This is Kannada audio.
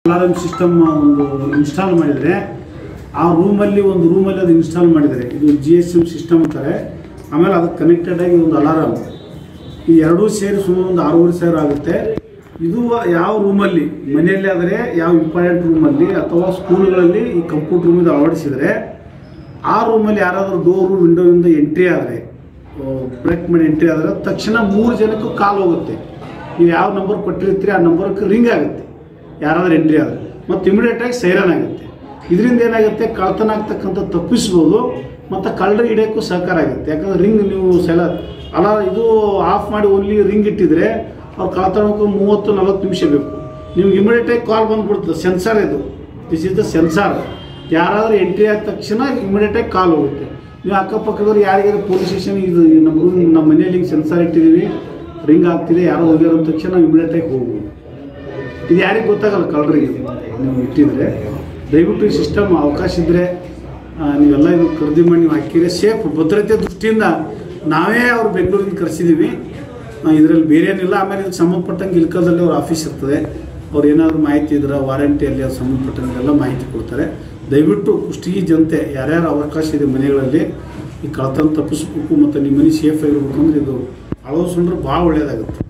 ಅಲಾರಂ ಸಿಸ್ಟಮ್ ಒಂದು ಇನ್ಸ್ಟಾಲ್ ಮಾಡಿದರೆ ಆ ರೂಮಲ್ಲಿ ಒಂದು ರೂಮಲ್ಲಿ ಅದು ಇನ್ಸ್ಟಾಲ್ ಮಾಡಿದ್ದಾರೆ ಇದು ಜಿ ಎಸ್ ಎಮ್ ಸಿಸ್ಟಮ್ ಅಂತಾರೆ ಆಮೇಲೆ ಅದಕ್ಕೆ ಕನೆಕ್ಟೆಡ್ ಆಗಿ ಒಂದು ಅಲಾರಂ ಈ ಎರಡೂ ಸೇರಿ ಸುಮಾರು ಒಂದು ಆರೂವರೆ ಸಾವಿರ ಆಗುತ್ತೆ ಇದು ಯಾವ ರೂಮಲ್ಲಿ ಮನೆಯಲ್ಲಿ ಆದರೆ ಯಾವ ಇಂಪಾರ್ಟೆಂಟ್ ರೂಮಲ್ಲಿ ಅಥವಾ ಸ್ಕೂಲ್ಗಳಲ್ಲಿ ಈ ಕಂಪ್ಯೂಟರ್ ರೂಮಿಂದ ಅಳವಡಿಸಿದರೆ ಆ ರೂಮಲ್ಲಿ ಯಾರಾದರೂ ಡೋರು ವಿಂಡೋಯಿಂದ ಎಂಟ್ರಿ ಆದರೆ ಬ್ರೇಕ್ ಮಾಡಿ ಎಂಟ್ರಿ ಆದರೆ ತಕ್ಷಣ ಮೂರು ಜನಕ್ಕೂ ಕಾಲ್ ಹೋಗುತ್ತೆ ನೀವು ಯಾವ ನಂಬರ್ ಕೊಟ್ಟಿರ್ತೀರಿ ಆ ನಂಬರ್ಗೆ ರಿಂಗ್ ಆಗುತ್ತೆ ಯಾರಾದರೂ ಎಂಟ್ರಿ ಆದರೆ ಮತ್ತು ಇಮಿಡಿಯೇಟಾಗಿ ಸೈರನ್ ಆಗುತ್ತೆ ಇದರಿಂದ ಏನಾಗುತ್ತೆ ಕಳ್ತನ ಆಗ್ತಕ್ಕಂಥ ತಪ್ಪಿಸ್ಬೋದು ಮತ್ತು ಕಳ್ಳರಿಗೆ ಹಿಡಿಯೋಕ್ಕೂ ಸಹಕಾರ ಆಗುತ್ತೆ ಯಾಕಂದ್ರೆ ರಿಂಗ್ ನೀವು ಸೆಲ ಅಲ್ಲ ಇದು ಆಫ್ ಮಾಡಿ ಓನ್ಲಿ ರಿಂಗ್ ಇಟ್ಟಿದ್ರೆ ಅವ್ರು ಕಳ್ತನಕ್ಕೆ ಮೂವತ್ತು ನಲ್ವತ್ತು ನಿಮಿಷ ಬೇಕು ನಿಮ್ಗೆ ಇಮಿಡಿಯೇಟಾಗಿ ಕಾಲ್ ಬಂದ್ಬಿಡ್ತದೆ ಸೆನ್ಸಾರ್ ಇದು ದಿಸ್ ಇಸ್ ದ ಸೆನ್ಸಾರ್ ಯಾರಾದರೂ ಎಂಟ್ರಿ ಆದ ತಕ್ಷಣ ಇಮಿಡಿಯೇಟಾಗಿ ಕಾಲ್ ಹೋಗುತ್ತೆ ನೀವು ಅಕ್ಕಪಕ್ಕದವ್ರು ಯಾರಿಗಾರು ಪೊಲೀಸ್ ಸ್ಟೇಷನ್ ಇದು ನಮ್ಮ ರೂಮ್ ನಮ್ಮ ಮನೆಯಲ್ಲಿ ಹಿಂಗೆ ಸೆನ್ಸಾರ್ ಇಟ್ಟಿದ್ದೀವಿ ರಿಂಗ್ ಆಗ್ತಿದೆ ಯಾರೋ ಹೋಗ್ಯಾರ ಅಂದ ತಕ್ಷಣ ಇಮಿಡಿಯೇಟಾಗಿ ಹೋಗ್ಬೋದು ಇದು ಯಾರಿಗೆ ಗೊತ್ತಾಗಲ್ಲ ಕಳ್ಳರಿಗೆ ನೀವು ಇಟ್ಟಿದ್ರೆ ದಯವಿಟ್ಟು ಈ ಸಿಸ್ಟಮ್ ಅವಕಾಶ ಇದ್ದರೆ ನೀವೆಲ್ಲ ಇದು ಖರೀದಿ ಮಾಡಿ ನೀವು ಹಾಕಿದ್ರೆ ಸೇಫ್ ಭದ್ರತೆ ದೃಷ್ಟಿಯಿಂದ ನಾವೇ ಅವ್ರು ಬೆಂಗಳೂರಿಂದ ಕರೆಸಿದ್ದೀವಿ ಇದರಲ್ಲಿ ಬೇರೆ ಏನಿಲ್ಲ ಆಮೇಲೆ ಇದಕ್ಕೆ ಸಂಬಂಧಪಟ್ಟಂಗೆ ಇಲ್ಕಲ್ದಲ್ಲಿ ಅವ್ರ ಆಫೀಸ್ ಇರ್ತದೆ ಅವ್ರು ಏನಾದರೂ ಮಾಹಿತಿ ಇದ್ರೆ ವಾರಂಟಿಯಲ್ಲಿ ಅದು ಸಂಬಂಧಪಟ್ಟಂಗೆಲ್ಲ ಮಾಹಿತಿ ಕೊಡ್ತಾರೆ ದಯವಿಟ್ಟು ಕುಷ್ಟಗಿ ಜನತೆ ಯಾರ್ಯಾರು ಅವಕಾಶ ಇದೆ ಮನೆಗಳಲ್ಲಿ ಈ ಕಳ್ತನ ತಪ್ಪಿಸ್ಬೇಕು ಮತ್ತು ನಿಮ್ಮ ಮನೆ ಸೇಫ್ ಆಗಿರ್ಬೇಕು ಅಂದ್ರೆ ಇದು ಅಳವಡಿಸ್ಕೊಂಡ್ರೆ ಭಾಳ ಒಳ್ಳೆಯದಾಗುತ್ತೆ